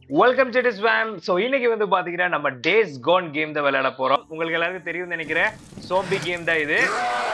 Welcome செட்டிஸ் fame so இன்னைக்கு வந்து பாத்தீங்கன்னா நம்ம டேஸ் கோன் கேம் தான் விளையாட போறோம் உங்களுக்கு எல்லாருக்கும் தெரியும் நினைக்கிறேன் சோம்பி கேம் தான் இது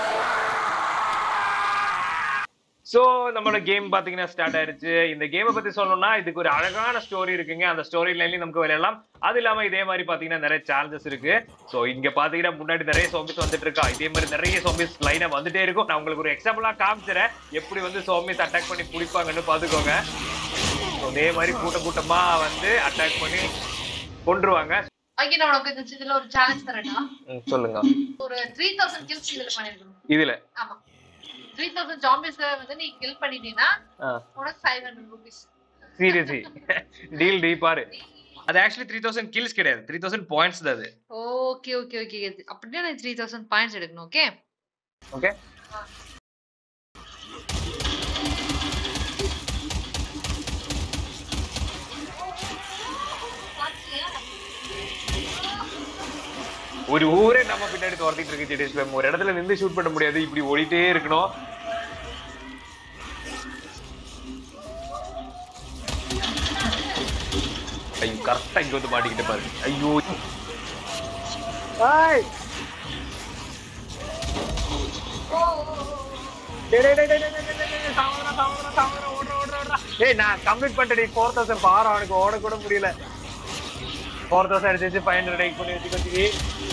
ஸோ நம்மளோட கேம் பாத்தீங்கன்னா ஸ்டார்ட் ஆயிருச்சு இந்த கேமை பத்தி சொல்லணும்னா இதுக்கு ஒரு அழகான ஸ்டோரி இருக்குங்க அந்த ஸ்டோரி லைன்லயும் நமக்கு விளையாடலாம் அது இல்லாம இதே மாதிரி பாத்தீங்கன்னா நிறைய சேலஞ்சஸ் இருக்கு ஸோ இங்க பாத்தீங்கன்னா முன்னாடி நிறைய சோம்பிஸ் வந்துட்டு இருக்கா இதே மாதிரி நிறைய சோம்பிஸ் லைனா வந்துட்டே இருக்கும் நான் உங்களுக்கு ஒரு எக்ஸாம்பிளா காமிச்சிடறேன் எப்படி வந்து சோம்பிஸ் அட்டாக் பண்ணி பிடிப்பாங்கன்னு பாத்துக்கோங்க So, இதே மாதிரி கூட்ட கூட்டமா வந்து அட்டாக் பண்ணி கொன்றுவாங்க ஓகே நான் உனக்கு இந்த இதுல ஒரு சேலஞ்ச் தரேன்டா ம், சொல்லுங்க ஒரு த்ரீ தௌசண்ட் கில்ஸ் இதுல பண்ணிருக்கணும் இதுல ஆமா த்ரீ தௌசண்ட் ஜாம்பிஸ் வந்து நீ கில் பண்ணிட்டீங்கன்னா உனக்கு five hundred rupees seriously deal டீ பாரு அது ஆக்சுவலி த்ரீ தௌசண்ட் கில்ஸ் கிடையாது த்ரீ தௌசண்ட் பாயிண்ட்ஸ் தான் அது ஓகே ஓகே ஓகே அப்படின்னா நான் த்ரீ தௌசண்ட் பாயிண்ட்ஸ் எடுக்கணும் ஓகே ஓகே ஒரு ஊரே நம்ம பின்னாடி துரத்திட்டு இருக்கு ஜெடிஎஸ் மேம் ஒரு இடத்துல நின்று ஷூட் பண்ண முடியாது இப்படி ஓடிட்டே இருக்கணும் ஐயோ கரெக்டா இங்க வந்து மாட்டிக்கிட்டு பாரு ஐயோ ஹாய் ஏய் நான் கம்ப்ளீட் பண்ணிட்டேன் ஃபோர் தௌசண்ட் பாரு அவனுக்கு ஓட கூட முடியல ஃபோர் தௌசண்ட் எடுத்து வச்சு ஃபைவ் ஹண்ட்ரட் எயிட் பண்ணி வச்சுக்கோ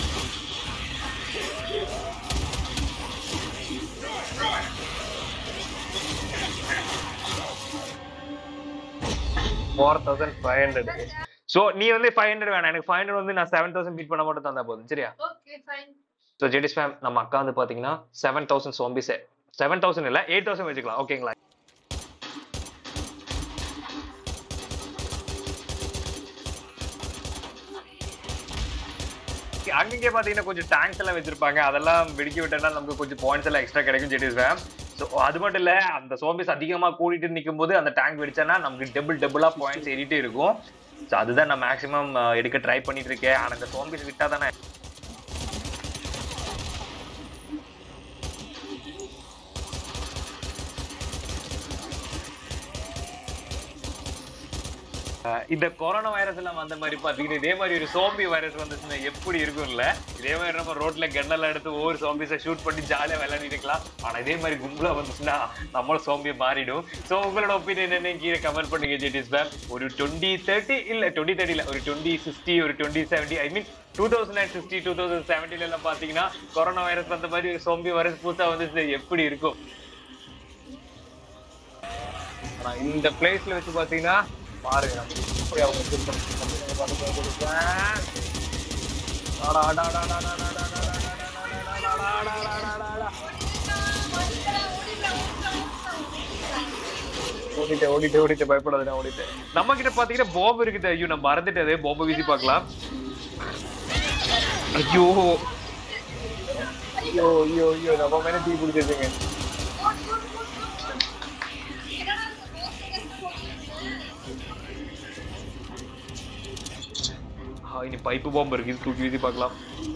four thousand five hundred so நீ வந்து ஃபைவ் ஹண்ட்ரட் வேணாம் எனக்கு ஃபைவ் ஹண்ட்ரட் வந்து நான் செவன் தௌசண்ட் பீட் பண்ண மட்டும் தந்தா போதும் சரியா ஓகே ஃபைன் ஸோ ஜெடிஸ் ஃபேம் நம்ம அக்கா வந்து பார்த்தீங்கன்னா செவன் தௌசண்ட் சோம்பிஸே செவன் தௌசண்ட் இல்லை எயிட் தௌசண்ட் வச்சுக்கலாம் ஓகேங்களா அங்கங்கே பார்த்தீங்கன்னா கொஞ்சம் டேங்க்ஸ் எல்லாம் வச்சிருப்பாங்க அதெல்லாம் வெடிக்க விட்டோம்னா நமக்கு கொஞ்சம் பாயிண்ட்ஸ் எல்லாம் எக்ஸ்ட்ரா கிடைக்கும் ஜெடிஸ் ஃபேம் ஸோ அது மட்டும் இல்லை அந்த சோம்பிஸ் அதிகமாக கூட்டிட்டு நிற்கும் போது அந்த டேங்க் வெடிச்சானா நமக்கு டபுள் டபுளாக பாயிண்ட்ஸ் ஏறிட்டே இருக்கும் ஸோ அதுதான் நான் மேக்ஸிமம் எடுக்க ட்ரை பண்ணிட்டு இருக்கேன் ஆனால் அந்த சோம்பிஸ் விட்டா தானே அஹ் இந்த கொரோனா வைரஸ் எல்லாம் வந்த மாதிரி பாத்தீங்கன்னா இதே மாதிரி ஒரு சோம்பி வைரஸ் வந்துச்சுன்னா எப்படி இருக்கும்ல இதே மாதிரி நம்ம ரோட்ல கண்ணெல்லாம் எடுத்து ஒவ்வொரு சோம்பிஸை ஷூட் பண்ணி ஜாலியா விளையாடிட்டு இருக்கலாம் ஆனா இதே மாதிரி கும்பலா வந்துச்சுன்னா நம்மளும் சோம்பி மாறிடும் சோ உங்களோட ஒப்பீனியன் என்ன கீழே கமெண்ட் பண்ணுங்க ஜெட்டிஸ் மேம் ஒரு டுவெண்ட்டி தேர்ட்டி இல்ல டுவெண்ட்டி தேர்ட்டி இல்ல ஒரு டுவெண்ட்டி சிக்ஸ்டி ஒரு twenty seventy I mean two thousand and sixty two thousand செவன்டில எல்லாம் பாத்தீங்கன்னா கொரோனா வைரஸ் வந்த மாதிரி ஒரு சோம்பி வைரஸ் புதுசா வந்துச்சு எப்படி இருக்கும் ஆனா இந்த பிளேஸ்ல வச்சு பாத்தீங்கன்னா பாருங்க நம்ம எப்படி அவங்க இது பண்ணி- பாருங்க. அடா, அடா, அடா, அடா, அடா, அடா, அடா, அடா, அடா, அடா, அடா, அடா, அடா, அடா. ஓடிட்டேன் ஓடிட்டேன் ஓடிட்டேன் பயப்படாத நான் ஓடிட்டேன் நம்ம கிட்ட பாத்தீங்கன்னா பாம்பு இருக்குது ஐயோ நான் மறந்துட்டேன் அதே பாம்பை வீசி பார்க்கலாம் ஐயோ ஐயோ ஐயோ ஐயோ நம்ம மேல தீ பிடிச்சிருச்சுங்க ஆ, இனி பைப்பு பாம்பு இருக்கு இது தூக்கி வீசி பார்க்கலாம்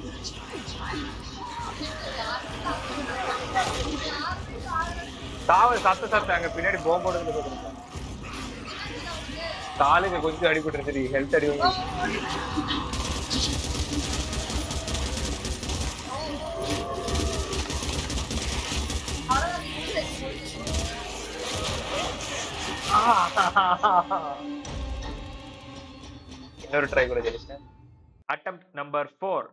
தாவல் சத்த சத்த அங்க பின்னாடி பாம்போட காலுக்கு கொஞ்சம் அடிபட்டு சரி ஹெல்த் அடி வாங்கி இன்னொரு ட்ரை கூட ஜெயிச்சிட்டேன் attempt number four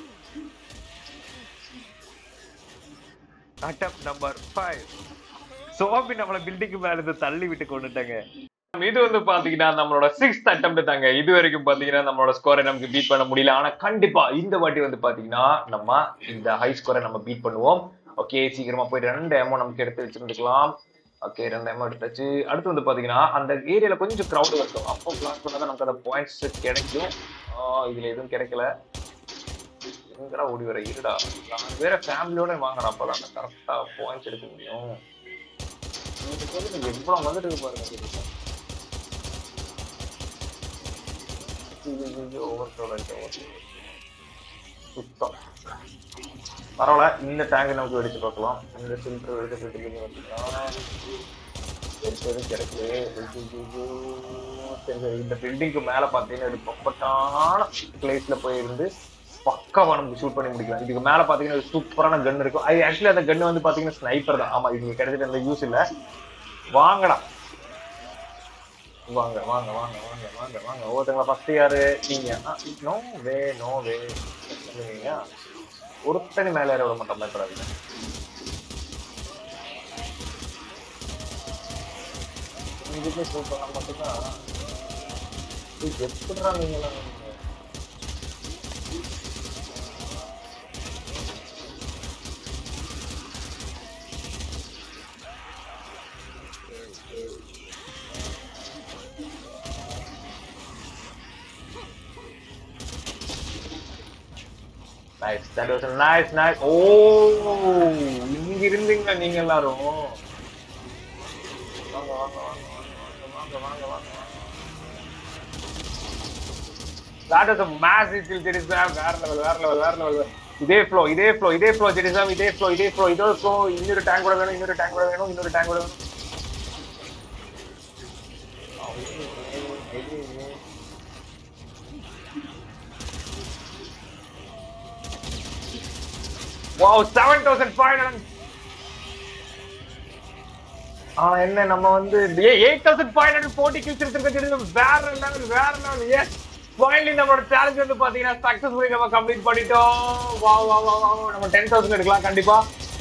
attempt number five zombie நம்மள பில்டிங் மேல இருந்து தள்ளி விட்டு கொண்டுட்டாங்க இது வந்து பாத்தீங்கன்னா நம்மளோட சிக்ஸ்த் அட்டம் தாங்க இது வரைக்கும் பாத்தீங்கன்னா நம்மளோட ஸ்கோரை நமக்கு பீட் பண்ண முடியல ஆனா கண்டிப்பா இந்த வாட்டி வந்து பாத்தீங்கன்னா நம்ம இந்த ஹை ஸ்கோரை நம்ம பீட் பண்ணுவோம் ஓகே சீக்கிரமா போய் ரெண்டு எமோ நமக்கு எடுத்து வச்சிருந்துக்கலாம் ஓகே ரெண்டு எமோ எடுத்தாச்சு அடுத்து வந்து பாத்தீங்கன்னா அந்த ஏரியால கொஞ்சம் க்ரௌட் இருக்கும் அப்போ பிளாக் பண்ணாதான் நமக்கு அந்த பாயிண்ட்ஸ் கிடைக்கும் ஆஹ் இதுல எதுவும் கிடைக்கல எங்கடா ஓடி வர இருடா நான் வேற ஃபேமிலியோட வாங்குறேன் அப்பதான் கரெக்டா பாயிண்ட்ஸ் எடுக்க முடியும் இதுக்கு வந்து நீங்க எவ்வளவு வந்துட்டு இருக்கு பாருங்க ஓவர் சுத்தம் பரவாயில்ல இந்த டேங்க் நமக்கு வெடிச்சு பார்க்கலாம் இந்த ஃபில்டர் வெடிச்சு வெடிச்சு பார்த்தீங்கன்னா வெடிச்சது கிடைக்கல சரி சரி இந்த பில்டிங்க்கு மேல பாத்தீங்கன்னா ஒரு பர்ஃபெக்டான பிளேஸ்ல போய் இருந்து பக்காவா நமக்கு ஷூட் பண்ணி முடிக்கலாம் இதுக்கு மேல பாத்தீங்கன்னா ஒரு சூப்பரான கன் இருக்கும் அது ஆக்சுவலி அந்த கன் வந்து பாத்தீங்கன்னா ஸ்னைப்பர் தான் ஆமா இது கிடைச்சிட்டு அந்த யூஸ் இல்ல வாங்கடா வாங்க வாங்க வாங்க வாங்க வாங்க வாங்க ஒவ்வொருத்தங்களா ஃபர்ஸ்ட் யாரு நீங்க நோ வே நோ வே நீங்க ஒருத்தனி மேல ஏற விட மாட்டோம் பயப்படாதீங்க இதுக்கே சூப்பரா மட்டும்தான் இது எப்படிடா நீங்களாம் nice that was nice nice ஓ இங்க இருந்தீங்க நீங்க எல்லாரும் வாங்க வாங்க வாங்க வாங்க வாங்க வாங்க வாங்க That is a massive kill, Jedisam. வேற level, வேற level, வேற level. இதே ஃப்ளோ இதே ஃப்ளோ இதே ஃப்ளோ ஜெடிசாம் இதே ஃப்ளோ இதே ஃப்ளோ இதோ ஃப்ளோ இன்னொரு டேங்க் கூட வேணும் இன்னொரு டேங்க் கூட வேணும் இன்னொரு டேங்க் கூட வேணும் wow seven thousand five hundred ஆ என்ன நம்ம வந்து eight thousand five hundred forty kills எடுத்துருக்க வேற லெவல் வேற லெவல் எஸ் ஃபைனலி நம்மளோட சேலஞ்ச் வந்து பாத்தீங்கன்னா சக்சஸ்ஃபுல்லி நம்ம கம்ப்ளீட் பண்ணிட்டோம் வா வா வா வா நம்ம டென் தௌசண்ட் எடுக்கலாம் கண்டிப்பா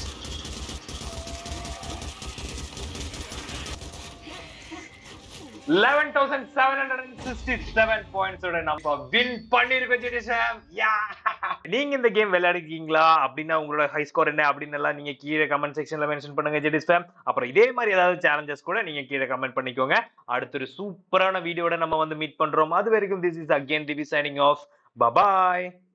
eleven thousand seven hundred and sixty seven பாயிண்ட்ஸோட நம்ம வின் பண்ணிருக்கோம் ஜெடிசாம் யா நீங்க இந்த கேம் விளையாடிருக்கீங்களா அப்படின்னா உங்களோட ஹை ஸ்கோர் என்ன அப்படின்னு எல்லாம் நீங்க கீழே கமெண்ட் செக்ஷன்ல மென்ஷன் பண்ணுங்க ஜெடிசாம் அப்புறம் இதே மாதிரி ஏதாவது சேலஞ்சஸ் கூட நீங்க கீழே கமெண்ட் பண்ணிக்கோங்க அடுத்த ஒரு சூப்பரான வீடியோட நம்ம வந்து மீட் பண்றோம் அது வரைக்கும் this is again Divi signing off bye bye